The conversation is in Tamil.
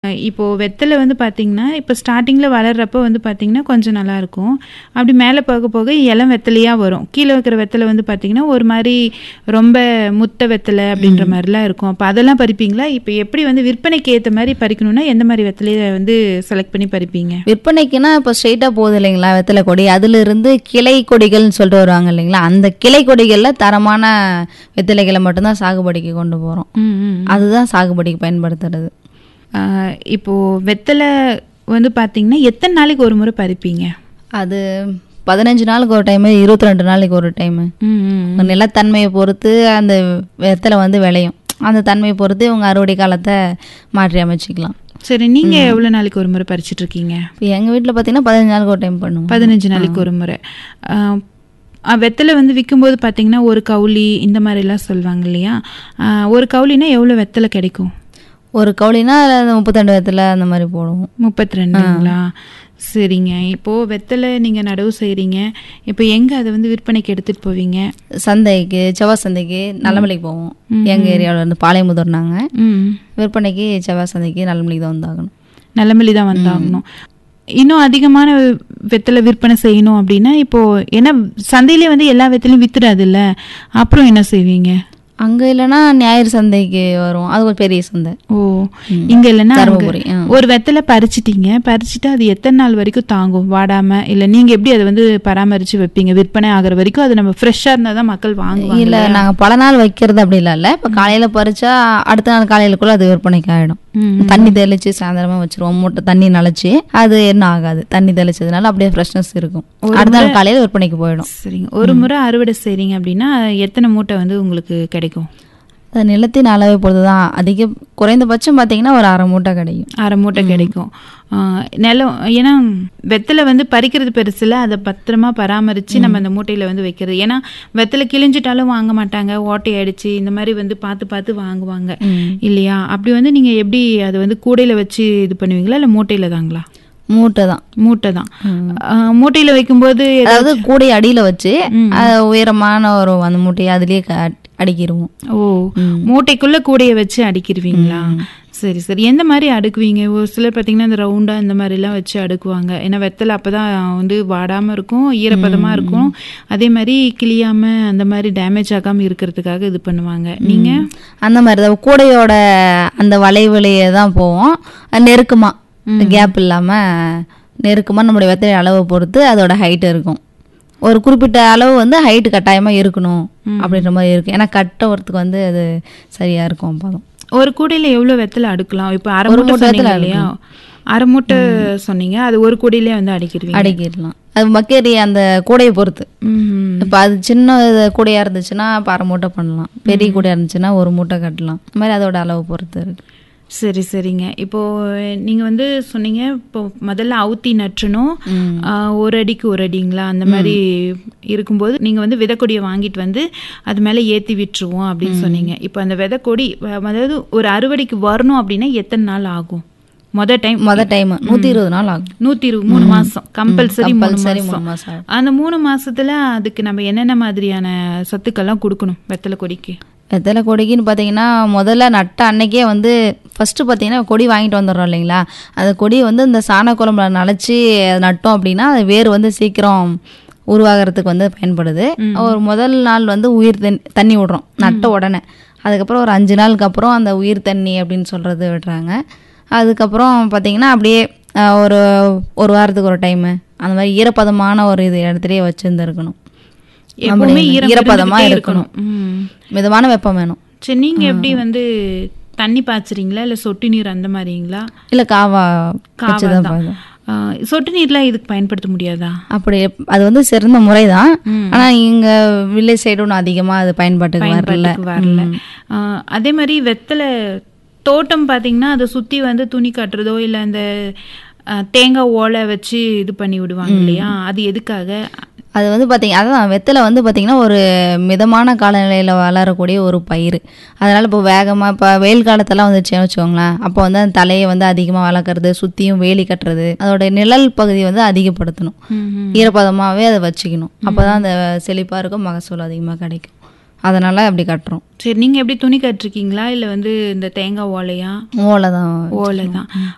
அஹ் இப்போ வெத்தலை வந்து பார்த்தீங்கன்னா இப்போ ஸ்டார்டிங்கில் வளர்றப்ப வந்து பார்த்தீங்கன்னா கொஞ்சம் நல்லா இருக்கும் அப்படி மேலே போக போக இளம் வெத்தலையாக வரும் கீழே வைக்கிற வெத்தலை வந்து பார்த்தீங்கன்னா ஒரு மாதிரி ரொம்ப முத்த வெத்தலை அப்படின்ற மாதிரிலாம் இருக்கும் அப்போ அதெல்லாம் பறிப்பீங்களா இப்போ எப்படி வந்து விற்பனைக்கு ஏற்ற மாதிரி பறிக்கணும்னா எந்த மாதிரி வெத்தலையை வந்து செலக்ட் பண்ணி பறிப்பீங்க விற்பனைக்குன்னா இப்போ ஸ்ட்ரெயிட்டாக போகுது இல்லைங்களா வெத்தலை கொடி அதிலிருந்து கிளை கொடிகள்னு சொல்லிட்டு வருவாங்க இல்லைங்களா அந்த கிளை கொடிகளில் தரமான வெத்தலைகளை மட்டும்தான் சாகுபடிக்கு கொண்டு போகிறோம் ம் ம் அதுதான் சாகுபடிக்கு பயன்படுத்துறது ஆஹ் இப்போ வெத்தலை வந்து பார்த்தீங்கன்னா எத்தனை நாளைக்கு ஒரு முறை பறிப்பீங்க அது பதினஞ்சு நாளுக்கு ஒரு டைமு இருபத்தி ரெண்டு நாளைக்கு ஒரு டைமு ம் ம் நிலத்தன்மையை பொறுத்து அந்த வெத்தலை வந்து விளையும் அந்த தன்மையை பொறுத்து இவங்க அறுவடை காலத்தை மாற்றி அமைச்சிக்கலாம் சரி நீங்க எவ்வளவு நாளைக்கு ஒரு முறை பறிச்சிட்டு இருக்கீங்க இப்போ எங்கள் வீட்டில் பார்த்தீங்கன்னா பதினஞ்சு நாளுக்கு ஒரு டைம் பண்ணுவோம் பதினஞ்சு நாளைக்கு ஒரு முறை ஆஹ் ஆஹ் வெத்தலை வந்து விற்கும்போது பார்த்தீங்கன்னா ஒரு கவுளி இந்த மாதிரிலாம் சொல்லுவாங்க இல்லையா ஆஹ் ஒரு கவுளினா எவ்வளோ வெத்தலை கிடைக்கும் ஒரு கவுளினா அதில் முப்பத்தெண்டு வெத்தலை அந்த மாதிரி போடுவோம் முப்பத்தி ரெண்டுங்களா சரிங்க இப்போது வெத்தலை நீங்கள் நடவு செய்கிறீங்க இப்போ எங்கே அதை வந்து விற்பனைக்கு எடுத்துகிட்டு போவீங்க சந்தைக்கு செவ்வாய் சந்தைக்கு நல்லமலைக்கு போவோம் எங்கள் ஏரியாவில் இருந்து பாளையமுதூர் நாங்கள் ம் விற்பனைக்கு செவ்வாய் சந்தைக்கு நல்லமலைக்கு தான் வந்தாகணும் நல்லமல்லி தான் வந்தாகணும் இன்னும் அதிகமான வெத்தலை விற்பனை செய்யணும் அப்படின்னா இப்போ ஏன்னா சந்தையிலே வந்து எல்லா வெத்தலையும் வித்துறாதுல்ல அப்புறம் என்ன செய்வீங்க அங்கே இல்லைன்னா ஞாயிறு சந்தைக்கு வரும் அது ஒரு பெரிய சந்தை ஓ இங்க இல்லைன்னா அங்க. தருமபுரி ஆ. ஒரு வெத்தலை பறிச்சிட்டீங்க பறிச்சுட்டு அது எத்தனை நாள் வரைக்கும் தாங்கும் வாடாம இல்ல நீங்க எப்படி அதை வந்து பராமரிச்சு வைப்பீங்க விற்பனை ஆகுற வரைக்கும் அது நம்ம ஃப்ரெஷ்ஷா இருந்தா தான் மக்கள் வாங்குவாங்க இல்லை நாங்கள் பல நாள் வைக்கிறது அப்படி இல்லை இப்போ காலையில் பறிச்சா அடுத்த நாள் காலையிலக்குள்ள அது விற்பனைக்கு ஆகிடும் ம். தண்ணி தெளிச்சு சாயந்தரமா வச்சிருவோம் மூட்டை தண்ணி நனைச்சு அது என்ன ஆகாது தண்ணி தெளிச்சதுனால அப்படியே ஃப்ரெஷ்னஸ் இருக்கும் அடுத்த நாள் காலையில் விற்பனைக்கு போயிடும் சரிங்க ஒரு முறை அறுவடை செய்றீங்க அப்படின்னா எத்தனை மூட்டை வந்து உங்களுக்கு கிடைக்கும் அது நிலத்தின் அளவை பொறுத்து தான் அதிக குறைந்தபட்சம் பார்த்தீங்கன்னா ஒரு அரை மூட்டை கிடைக்கும் அரை மூட்டை கிடைக்கும் ஆஹ் நிலம் ஏன்னா வெத்தலை வந்து பறிக்கிறது பெருசுல அதை பத்திரமா பராமரிச்சு நம்ம அந்த மூட்டையில வந்து வைக்கிறது ஏன்னா வெத்தலை கிழிஞ்சிட்டாலும் வாங்க மாட்டாங்க ஓட்டை அடிச்சு இந்த மாதிரி வந்து பார்த்து பார்த்து வாங்குவாங்க இல்லையா அப்படி வந்து நீங்க எப்படி அதை வந்து கூடையில வச்சு இது பண்ணுவீங்களா இல்ல மூட்டையில தாங்களா மூட்டை தான் மூட்டை தான் ஆஹ் மூட்டையில வைக்கும்போது அதாவது கூடை அடியில வச்சு அது உயரமான ஒரு அந்த மூட்டையை அதுலயே க- அடுக்கிடுவோம் ஓ மூட்டைக்குள்ள கூடைய வச்சு அடிக்கிருவீங்களா சரி சரி எந்த மாதிரி அடுக்குவீங்க ஒரு சிலர் பார்த்தீங்கன்னா இந்த ரவுண்டா இந்த மாதிரி எல்லாம் வச்சு அடுக்குவாங்க ஏன்னா வெத்தலை அப்பதான் வந்து வாடாம இருக்கும் ஈரப்பதமா இருக்கும் அதே மாதிரி கிளியாம அந்த மாதிரி டேமேஜ் ஆகாம இருக்கிறதுக்காக இது பண்ணுவாங்க நீங்க அந்த மாதிரி தான் கூடையோட அந்த வளைவுலையே தான் போவோம் அது நெருக்கமா கேப் இல்லாம நெருக்கமா நம்மளுடைய வெத்தலை அளவை பொறுத்து அதோட ஹைட் இருக்கும் ஒரு குறிப்பிட்ட அளவு வந்து ஹைட் கட்டாயமா இருக்கணும் அப்படின்ற மாதிரி இருக்கு ஏன்னா கட்டுறதுக்கு வந்து அது சரியா இருக்கும் அப்பதான் ஒரு கூடையில எவ்வளவு வெத்தலை அடுக்கலாம் இப்போ அரை ஒரு மூட்டை மூட்டை சொன்னீங்க வெத்தலை இல்லையா அரை மூட்டை சொன்னீங்க அது ஒரு கூடையிலே வந்து அடிக்கிருவீங்க அடக்கிடலாம் அது மக்கேரி அந்த கூடையை பொறுத்து ம் இப்போ அது சின்ன இது கூடையா இருந்துச்சுன்னா இப்போ அரை மூட்டை பண்ணலாம் பெரிய கூடையா இருந்துச்சுன்னா ஒரு மூட்டை கட்டலாம் இந்த மாதிரி அதோட அளவு பொறுத்து இருக்கு சரி சரிங்க இப்போ நீங்க வந்து சொன்னீங்க இப்போ முதல்ல அவுத்தி நற்றணும் ஆஹ், ஒரு அடிக்கு ஒரு அடிங்களா அந்த மாதிரி இருக்கும்போது நீங்க வந்து விதைக்கொடியை வாங்கிட்டு வந்து அது மேல ஏத்தி விட்டுருவோம் அப்படின்னு சொன்னீங்க இப்போ அந்த விதைக்கொடி வ- அதாவது ஒரு அறுவடைக்கு வரணும் அப்படின்னா எத்தனை நாள் ஆகும் மொத டைம் மொதல் டைம் நூற்றி இருபது நாள் ஆகும் நூத்தி இரு மூணு மாசம் கம்பல்சரி மூணு கம்பல்சரி மூணு மாசம் மாசம் ஆகும். அந்த மூணு மாசத்துல அதுக்கு நம்ம என்னென்ன மாதிரியான சத்துக்கள்லாம் கொடுக்கணும் வெத்தலை கொடிக்கு வெத்தலை கொடிக்குன்னு பார்த்தீங்கன்னா முதல்ல நட்ட அன்னைக்கே வந்து ஃபஸ்ட்டு பார்த்தீங்கன்னா கொடி வாங்கிட்டு வந்துடுறோம் இல்லைங்களா அந்த கொடியை வந்து இந்த சாண குழம்புல நனைச்சி அது நட்டோம் அப்படின்னா அது வேர் வந்து சீக்கிரம் உருவாகிறதுக்கு வந்து பயன்படுது ஒரு முதல் நாள் வந்து உயிர் தண்ணி தண்ணி விடுறோம் நட்ட உடனே அதுக்கப்புறம் ஒரு அஞ்சு நாளுக்கு அப்புறம் அந்த உயிர் தண்ணி அப்படின்னு சொல்கிறது விடுறாங்க அதுக்கப்புறம் பார்த்தீங்கன்னா அப்படியே அஹ், ஒரு ஒரு வாரத்துக்கு ஒரு டைமு அந்த மாதிரி ஈரப்பதமான ஒரு இது இடத்துலயே வச்சுருந்துருக்கணும் எப்பவுமே ஈரம் ஈரப்பதமா இருந்துகிட்டே இருக்கணும் ம். மிதமான வெப்பம் வேணும் சரி நீங்க எப்படி வந்து தண்ணி பாய்ச்சுறீங்களா இல்ல சொட்டு நீர் அந்த மாதிரிங்களா இல்ல காவா காவா வச்சுதான் தான். பாருங்க. ஆஹ், சொட்டு நீர்லாம் இதுக்கு பயன்படுத்த முடியாதா அப்படி அது வந்து சிறந்த முறைதான் ஆனா இங்க வில்லேஜ் சைடு ஒன்றும் அதிகமா அது பயன்பாட்டுக்கு வரல பயன்பாட்டுக்கு வரல ஆஹ், அதே மாதிரி வெத்தலை தோட்டம் பாத்தீங்கன்னா அதை சுத்தி வந்து துணி கட்டுறதோ இல்ல அந்த ஆஹ், தேங்காய் ஓலை வச்சு இது பண்ணி விடுவாங்க இல்லையா அது எதுக்காக அது வந்து பாத்தீங்க அதான் வெத்தலை வந்து பாத்தீங்கன்னா ஒரு மிதமான காலநிலையில வளரக்கூடிய ஒரு பயிர் அதனால இப்போ வேகமா இப்போ வெயில் காலத்தெல்லாம் வந்துச்சுன்னு வச்சுக்கோங்களேன் அப்போ வந்து அந்த தலையை வந்து அதிகமா வளர்க்குறது சுத்தியும் வேலி கட்டுறது அதோட நிழல் பகுதி வந்து அதிகப்படுத்தணும் ஈரப்பதமாவே அதை வச்சுக்கணும் அப்பதான் அந்த செழிப்பா இருக்கும் மகசூல் அதிகமா கிடைக்கும் அதனால அப்படி கட்டுறோம் சரி நீங்க எப்படி துணி கட்டிருக்கீங்களா இல்ல வந்து இந்த தேங்காய் ஓலையா ஓலை தான் ஓலை தான்